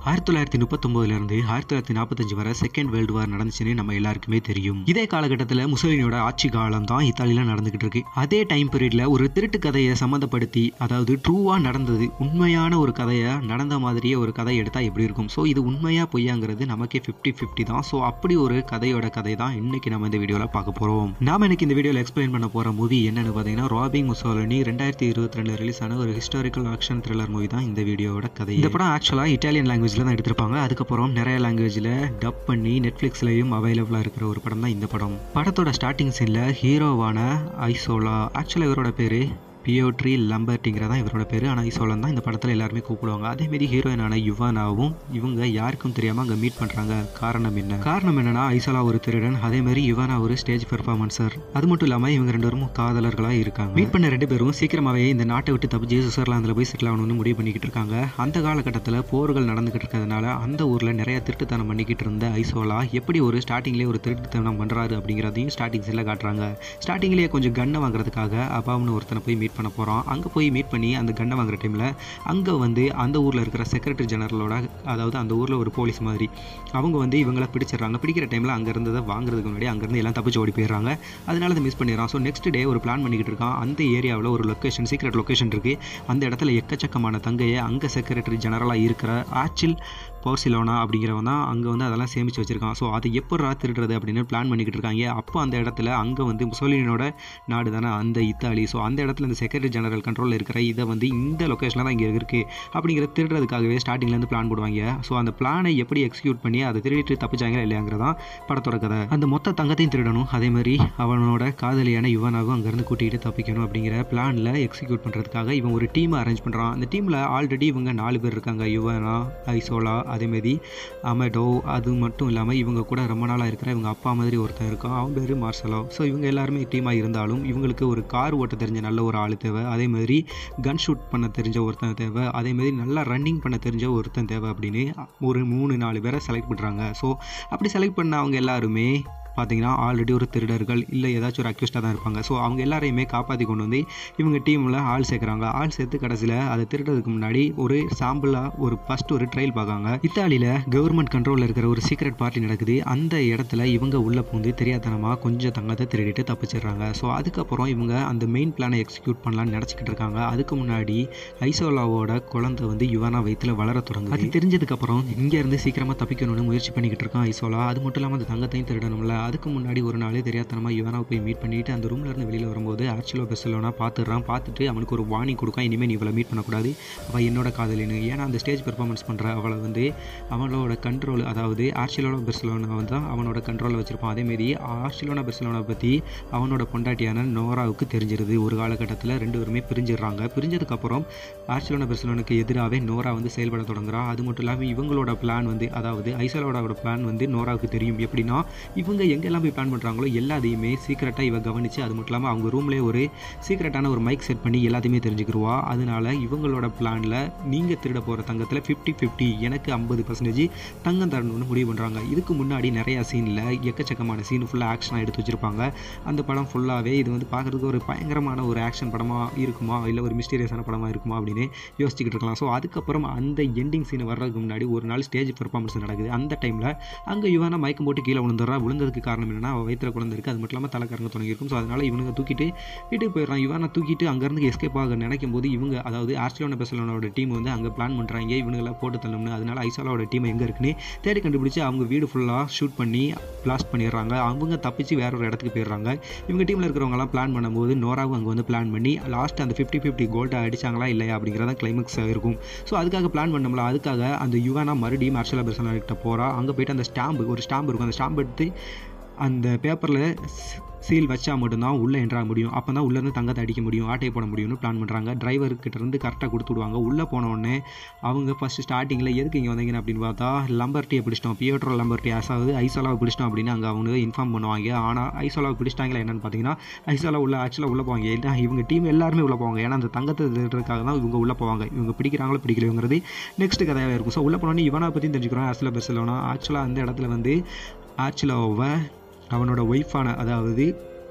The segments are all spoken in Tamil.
ஆயிரத்தி தொள்ளாயிரத்தி முப்பத்தொம்போதுலேருந்து ஆயிரத்தி தொள்ளாயிரத்தி நாற்பத்தஞ்சு வரை செகண்ட் வேர்ல்டு வார் நடந்துச்சுன்னு நம்ம எல்லாருக்குமே தெரியும் இதே காலகட்டத்தில் முசோலினியோட ஆட்சி காலம் தான் இத்தாலியில் நடந்துகிட்டு இருக்கு அதே டைம் பீரியட்ல ஒரு திருட்டு கதையை சம்மந்தப்படுத்தி அதாவது ட்ரூவாக நடந்தது உண்மையான ஒரு கதையை நடந்த மாதிரியே ஒரு கதை எடுத்தால் எப்படி இருக்கும் ஸோ இது உண்மையா பொய்யாங்கிறது நமக்கே ஃபிஃப்டி ஃபிஃப்டி தான் ஸோ அப்படி ஒரு கதையோட கதை தான் இன்னைக்கு நம்ம இந்த வீடியோவில் பார்க்க போகிறோம் நாம இன்னைக்கு இந்த வீடியோவில் எக்ஸ்பிளைன் பண்ண போகிற மூவி என்னன்னு பார்த்தீங்கன்னா ராபிங் முசோலினி ரெண்டாயிரத்தி இருபத்தி ரெண்டு ரிலீஸ் ஆன ஒரு ஹிஸ்டாரிக்கல் ஆக்ஷன் த்ரில்லர் மூவி தான் இந்த வீடியோட கதை இந்த படம் ஆக்சுவலாக இட்டாலியன் லாங்குவேஜில் தான் எடுத்திருப்பாங்க அதுக்கப்புறம் நிறைய லாங்குவேஜில் டப் பண்ணி நெட்ஃப்ளிக்ஸ்லையும் அவைலபிளாக இருக்கிற ஒரு படம் தான் இந்த படம் படத்தோட ஸ்டார்டிங் சீனில் ஹீரோவான ஐசோலா ஆக்சுவலாக இவரோட பேர் பியோட்ரி லம்பர்ட்டிங்கிறதான் இவரோட பேர் ஆனால் ஐசோலன் தான் இந்த படத்தில் எல்லாருமே கூப்பிடுவாங்க அதேமாரி ஹீரோயினான யுவானாவும் இவங்க யாருக்கும் தெரியாமல் அங்கே மீட் பண்ணுறாங்க காரணம் என்ன காரணம் என்னன்னா ஐசோலா ஒரு திருடன் அதேமாரி யுவானா ஒரு ஸ்டேஜ் பெர்ஃபார்மன்சர் அது மட்டும் இல்லாமல் இவங்க ரெண்டு பேரும் காதலர்களாக இருக்காங்க மீட் பண்ண ரெண்டு பேரும் சீக்கிரமாகவே இந்த நாட்டை விட்டு தப்பிச்சு சுவிட்சர்லாந்தில் போய் செட்டில் ஆகணும்னு முடிவு பண்ணிக்கிட்டு இருக்காங்க அந்த காலகட்டத்தில் போர்கள் நடந்துகிட்டு இருக்கிறதுனால அந்த ஊரில் நிறைய திருட்டுத்தனம் பண்ணிக்கிட்டு இருந்த ஐசோலா எப்படி ஒரு ஸ்டார்டிங்லேயே ஒரு திருட்டுத்தனம் பண்ணுறாரு அப்படிங்கிறதையும் ஸ்டார்டிங் சீனில் காட்டுறாங்க ஸ்டார்டிங்லேயே கொஞ்சம் கன்னை வாங்குறதுக்காக அபாவ்னு ஒருத்தனை போய் மீட் பண்ண போகிறோம் அங்கே போய் மீட் பண்ணி அந்த கன்னை வாங்குற டைமில் அங்கே வந்து அந்த ஊரில் இருக்கிற செக்ரட்டரி ஜெனரலோட அதாவது அந்த ஊரில் ஒரு போலீஸ் மாதிரி அவங்க வந்து இவங்களை பிடிச்சிடுறாங்க பிடிக்கிற டைமில் அங்கே இருந்ததை வாங்குறதுக்கு முன்னாடி அங்கேருந்து எல்லாம் தப்பிச்சு ஓடி போயிடுறாங்க அதனால அதை மிஸ் பண்ணிடுறான் ஸோ நெக்ஸ்ட் டே ஒரு பிளான் பண்ணிக்கிட்டு இருக்கான் அந்த ஏரியாவில் ஒரு லொக்கேஷன் சீக்ரெட் லொக்கேஷன் இருக்குது அந்த இடத்துல எக்கச்சக்கமான தங்கையை அங்கே செக்ரட்டரி ஜெனரலாக இருக்கிற ஆச்சில் போர்சிலோனா அப்படிங்கிறவன் தான் அங்கே வந்து அதெல்லாம் சேமித்து வச்சிருக்கான் ஸோ அதை எப்படா திருடுறது அப்படின்னு பிளான் பண்ணிக்கிட்டு இருக்காங்க அப்போ அந்த இடத்துல அங்கே வந்து முசோலினோட நாடு தானே அந்த இத்தாலி ஸோ அந்த இடத்துல இந்த செக்ரட்டரி ஜெனரல் கண்ட்ரோலில் இருக்கிற இதை வந்து இந்த லொக்கேஷனில் தான் இங்கே இருக்குது அப்படிங்கிற திருடுறதுக்காகவே ஸ்டார்டிங்லேருந்து பிளான் போடுவாங்க ஸோ அந்த பிளானை எப்படி எக்ஸிக்யூட் பண்ணி அதை திருடிட்டு தப்பிச்சாங்க இல்லையாங்கிறதான் படத்தோட கதை அந்த மொத்த தங்கத்தையும் திருடணும் அதே மாதிரி அவனோட காதலியான யுவனாவும் அங்கேருந்து கூட்டிகிட்டு தப்பிக்கணும் அப்படிங்கிற பிளானில் எக்ஸிக்யூட் பண்ணுறதுக்காக இவன் ஒரு டீமை அரேஞ்ச் பண்ணுறான் அந்த டீமில் ஆல்ரெடி இவங்க நாலு பேர் இருக்காங்க யுவனா ஐசோலா அதேமாரி அமெடோ அது மட்டும் இல்லாமல் இவங்க கூட ரொம்ப நாளாக இருக்கிற இவங்க அப்பா மாதிரி ஒருத்தன் இருக்கான் அவன் பேர் மார்சலோ ஸோ இவங்க எல்லாருமே டீமாக இருந்தாலும் இவங்களுக்கு ஒரு கார் ஓட்ட தெரிஞ்ச நல்ல ஒரு ஆள் தேவை அதே மாதிரி கன் ஷூட் பண்ண தெரிஞ்ச ஒருத்தன் தேவை அதே மாதிரி நல்லா ரன்னிங் பண்ண தெரிஞ்ச ஒருத்தன் தேவை அப்படின்னு ஒரு மூணு நாலு பேரை செலக்ட் பண்ணுறாங்க ஸோ அப்படி செலக்ட் பண்ண அவங்க எல்லாருமே பார்த்தீங்கன்னா ஆல்ரெடி ஒரு திருடர்கள் இல்லை ஏதாச்சும் ஒரு அக்யூஸ்டாக தான் இருப்பாங்க ஸோ அவங்க எல்லாரையுமே காப்பாற்றி கொண்டு வந்து இவங்க டீமில் ஆள் சேர்க்குறாங்க ஆள் சேர்த்து கடைசியில் அதை திருடுறதுக்கு முன்னாடி ஒரு சாம்பிளாக ஒரு ஃபஸ்ட் ஒரு ட்ரையல் பார்க்காங்க இத்தாலியில் கவர்மெண்ட் கண்ட்ரோலில் இருக்கிற ஒரு சீக்ரெட் பார்ட்டி நடக்குது அந்த இடத்துல இவங்க உள்ளே பூந்து தெரியாதனமாக கொஞ்சம் தங்கத்தை திருடிட்டு தப்பிச்சிடுறாங்க ஸோ அதுக்கப்புறம் இவங்க அந்த மெயின் பிளானை எக்ஸிக்யூட் பண்ணலாம்னு நினச்சிக்கிட்டு இருக்காங்க அதுக்கு முன்னாடி ஐசோலாவோட குழந்தை வந்து யுவானா வயிற்றில் வளர தொடங்குது அது தெரிஞ்சதுக்கப்புறம் இங்கேருந்து சீக்கிரமாக தப்பிக்கணும்னு முயற்சி பண்ணிக்கிட்டு இருக்கான் ஐசோலா அது மட்டும் இல்லாமல் அந்த தங்கத்தையும் திருடணும்ல அதுக்கு முன்னாடி ஒரு நாள் தெரியாதனமாக யுவனாவை போய் மீட் பண்ணிட்டு அந்த ரூம்ல இருந்து வெளியில் வரும்போது ஆர்ச்சிலோ பெஸ்லோனா பார்த்துடுறான் பார்த்துட்டு அவனுக்கு ஒரு வார்னிங் கொடுக்கான் இனிமேல் நீ இவளை மீட் பண்ணக்கூடாது அவள் என்னோட காதலின்னு ஏன்னா அந்த ஸ்டேஜ் பெர்ஃபார்மன்ஸ் பண்ணுற அவளை வந்து அவளோட கண்ட்ரோல் அதாவது ஆர்ச்சிலோனா பெர்சலோனா வந்து தான் அவனோட கண்ட்ரோலில் வச்சிருப்பான் அதேமாரி ஆர்ச்சிலோனா பெர்சலோனா பற்றி அவனோட பொண்டாட்டியான நோராவுக்கு தெரிஞ்சிருது ஒரு காலகட்டத்தில் ரெண்டு பேருமே பிரிஞ்சிடுறாங்க பிரிஞ்சதுக்கப்புறம் ஆர்ச்சிலோனா பெர்சலோனுக்கு எதிராகவே நோரா வந்து செயல்பட தொடங்குறா அது மட்டும் இல்லாமல் இவங்களோட பிளான் வந்து அதாவது ஐசலோட பிளான் வந்து நோராவுக்கு தெரியும் எப்படின்னா இவங்க எங்கெல்லாம் போய் பிளான் பண்ணுறாங்களோ எல்லாத்தையுமே சீக்கிரட்டாக இவ கவனித்து அது மட்டும் இல்லாமல் அவங்க ரூம்லேயே ஒரு சீக்கிரட்டான ஒரு மைக் செட் பண்ணி எல்லாத்தையுமே தெரிஞ்சுக்கிருவா அதனால இவங்களோட பிளானில் நீங்கள் திருட போகிற தங்கத்தில் ஃபிஃப்டி ஃபிஃப்டி எனக்கு ஐம்பது பர்சன்டேஜ் தங்கம் தரணும்னு முடிவு பண்ணுறாங்க இதுக்கு முன்னாடி நிறையா சீனில் எக்கச்சக்கமான சீன் ஃபுல்லாக ஆக்ஷனாக எடுத்து வச்சுருப்பாங்க அந்த படம் ஃபுல்லாகவே இது வந்து பார்க்குறதுக்கு ஒரு பயங்கரமான ஒரு ஆக்ஷன் படமாக இருக்குமா இல்லை ஒரு மிஸ்டீரியஸான படமாக இருக்குமா அப்படின்னு யோசிச்சுக்கிட்டு இருக்கலாம் ஸோ அதுக்கப்புறம் அந்த எண்டிங் சீன் வர்றதுக்கு முன்னாடி ஒரு நாள் ஸ்டேஜ் பெர்ஃபார்மன்ஸ் நடக்குது அந்த டைமில் அங்கே இவனா மயக்கம் போட்டு கீழே விழுந்துடுறா விழுந்ததுக்கு காரணம் என்னன்னா அவள் வயிற்றுல குழந்தை இருக்குது அது மட்டும் இல்லாமல் தலைக்கரங்க தொடங்கியிருக்கும் ஸோ அதனால் இவனுங்க தூக்கிட்டு வீட்டுக்கு போயிடுறான் இவனை தூக்கிட்டு அங்கேருந்து எஸ்கேப் ஆக நினைக்கும் போது இவங்க அதாவது ஆர்சிலோன பெசலோனோட டீம் வந்து அங்கே பிளான் பண்ணுறாங்க இவனுங்களை போட்டு தள்ளணும்னு அதனால் ஐசாலாவோட டீம் எங்கே இருக்குன்னு தேடி கண்டுபிடிச்சு அவங்க வீடு ஃபுல்லாக ஷூட் பண்ணி பிளாஸ்ட் பண்ணிடுறாங்க அவங்க தப்பிச்சு வேற ஒரு இடத்துக்கு போயிடுறாங்க இவங்க டீமில் இருக்கிறவங்கலாம் பிளான் பண்ணும்போது நோராவும் அங்கே வந்து பிளான் பண்ணி லாஸ்ட் அந்த ஃபிஃப்டி ஃபிஃப்டி கோல்டை அடிச்சாங்களா இல்லையா அப்படிங்கிறத கிளைமேக்ஸ் இருக்கும் ஸோ அதுக்காக பிளான் பண்ணோம்ல அதுக்காக அந்த யுவானா மறுபடியும் மார்ஷலா பெர்சனா கிட்ட போகிறா அங்கே போயிட்டு அந்த ஸ்டாம்பு ஒரு ஸ்டாம்பு இருக்கும் அந்த ஸ்டாம்பு எடுத்து அந்த பேப்பரில் சீல் வச்சா மட்டும்தான் உள்ளே என்ட்ராக முடியும் அப்போ தான் உள்ளேருந்து தங்கத்தை அடிக்க முடியும் ஆட்டையை போட முடியும்னு பிளான் பண்ணுறாங்க டிரைவர்கிட்ட இருந்து கரெக்டாக கொடுத்து விடுவாங்க உள்ளே போன உடனே அவங்க ஃபஸ்ட்டு ஸ்டார்டிங்கில் எதுக்கு இங்கே வந்தீங்கன்னு அப்படின்னு பார்த்தா லம்பர்ட்டியை பிடிச்சிட்டோம் பியோட்ரோ லம்பர்ட்டி அதாவது ஐசோலாவை பிடிச்சிட்டோம் அப்படின்னு அங்கே அவங்க இன்ஃபார்ம் பண்ணுவாங்க ஆனால் ஐசோலாவை பிடிச்சிட்டாங்களா என்னன்னு பார்த்தீங்கன்னா ஐசோலா உள்ள ஆக்சுவலாக உள்ளே போவாங்க ஏன்னா இவங்க டீம் எல்லாருமே உள்ளே போவாங்க ஏன்னா அந்த தங்கத்தை திருடுறதுக்காக தான் இவங்க உள்ளே போவாங்க இவங்க பிடிக்கிறாங்களோ பிடிக்கலங்கிறது நெக்ஸ்ட் கதையாக இருக்கும் ஸோ உள்ளே போனோன்னே இவனை பற்றி தெரிஞ்சுக்கிறோம் ஆக்சுவலாக பெர்சலோனா ஆக்சுவலாக அந்த இடத்துல வந்து ஆக்சுவலாவை அவனோட ஒய்ஃபான அதாவது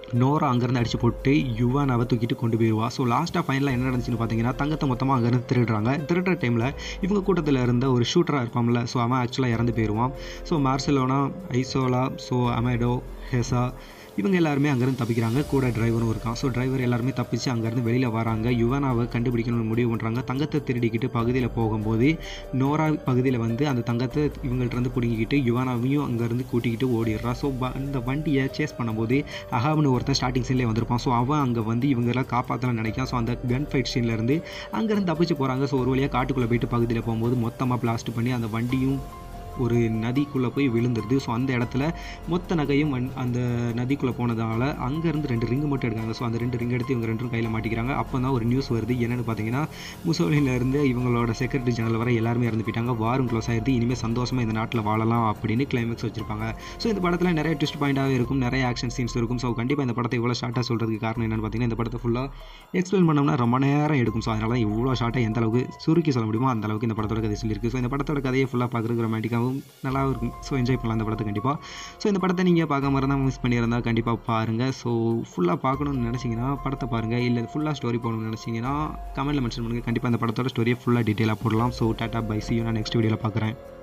நோரா அங்கேருந்து அடிச்சு போட்டு யுவானாவை தூக்கிட்டு கொண்டு போயிடுவா ஸோ லாஸ்ட்டாக ஃபைனலாக என்ன நடந்துச்சுன்னு பார்த்தீங்கன்னா தங்கத்தை மொத்தமாக அங்கேருந்து திருடுறாங்க திருடுற டைமில் இவங்க கூட்டத்தில் இருந்த ஒரு ஷூட்டராக இருப்பான்ல ஸோ அவன் ஆக்சுவலாக இறந்து போயிடுவான் ஸோ மார்சலோனா ஐசோலா ஸோ அமேடோ ஹெசா இவங்க எல்லாருமே அங்கேருந்து தப்பிக்கிறாங்க கூட டிரைவரும் இருக்கான் ஸோ டிரைவர் எல்லாருமே தப்பிச்சு அங்கேருந்து வெளியில் வராங்க யுவனாவை கண்டுபிடிக்கணும்னு முடிவு பண்ணுறாங்க தங்கத்தை திருடிக்கிட்டு பகுதியில் போகும்போது நோரா பகுதியில் வந்து அந்த தங்கத்தை இவங்கள்ட்ட இருந்து பிடுங்கிக்கிட்டு யுவனாவையும் அங்கேருந்து கூட்டிக்கிட்டு ஓடிடுறா ஸோ அந்த வண்டியை சேஸ் பண்ணும்போது அகாப்னு ஒருத்தன் ஸ்டார்டிங் சீன்லேயே வந்திருப்பான் ஸோ அவன் அங்கே வந்து இவங்கெல்லாம் காப்பாற்றலாம் நினைக்கான் ஸோ அந்த கன் ஃபைட் சீன்லேருந்து அங்கேருந்து தப்பிச்சு போகிறாங்க ஸோ ஒரு வழியாக காட்டுக்குள்ளே போயிட்டு பகுதியில் போகும்போது மொத்தமாக பிளாஸ்ட் பண்ணி அந்த வண்டியும் ஒரு நதிக்குள்ளே போய் விழுந்துருது ஸோ அந்த இடத்துல மொத்த நகையும் வன் அந்த நதிக்குள்ளே போனதால் அங்கேருந்து ரெண்டு ரிங்கு மட்டும் எடுக்காங்க ஸோ அந்த ரெண்டு ரிங் எடுத்து இவங்க ரெண்டும் கையில் மாட்டிக்கிறாங்க அப்போ தான் ஒரு நியூஸ் வருது என்னென்னு பார்த்தீங்கன்னா முசோலினிலேருந்து இவங்களோட செக்ரட்டரி ஜெனரல் வரை எல்லாருமே இறந்து போயிட்டாங்க வாரும் க்ளோஸ் ஆகிடுது இனிமேல் சந்தோஷமாக இந்த நாட்டில் வாழலாம் அப்படின்னு கிளைமேக்ஸ் வச்சிருப்பாங்க ஸோ இந்த படத்தில் நிறைய ட்விஸ்ட் பாயிண்டாகவே இருக்கும் நிறைய ஆக்ஷன் சீன்ஸ் இருக்கும் ஸோ கண்டிப்பாக இந்த படத்தை இவ்வளோ ஷார்ட்டாக சொல்கிறதுக்கு காரணம் என்னென்னு பார்த்தீங்கன்னா இந்த படத்தை ஃபுல்லாக எக்ஸ்பிளைன் பண்ணோம்னா ரொம்ப நேரம் எடுக்கும் ஸோ அதனால இவ்வளோ ஷார்ட்டாக எந்த அளவுக்கு சுருக்கி சொல்ல முடியுமோ அந்த அளவுக்கு இந்த படத்தோட கதை சொல்லியிருக்கு ஸோ இந்த படத்தோட கதையை ஃபுல்லாக பார்க்குறதுக்கு ரொமாட்டிக்காகவும் நல்லா இருக்கும் ஸோ என்ஜாய் பண்ணலாம் இந்த படத்தை கண்டிப்பாக ஸோ இந்த படத்தை நீங்கள் பார்க்காம இருந்தால் மிஸ் பண்ணியிருந்தால் கண்டிப்பாக பாருங்கள் ஸோ ஃபுல்லாக பார்க்கணும்னு நினச்சிங்கன்னா படத்தை பாருங்கள் இல்லை ஃபுல்லாக ஸ்டோரி போகணும்னு நினச்சிங்கன்னா கமெண்ட்டில் மென்ஷன் பண்ணுங்கள் கண்டிப்பாக இந்த படத்தோட ஸ்டோரியை ஃபுல்லாக டீட்டெயிலாக போடலாம் ஸோ டாட்டா பை சி நான் நெக்ஸ்ட் வீடியோவில் பார்க்குறேன்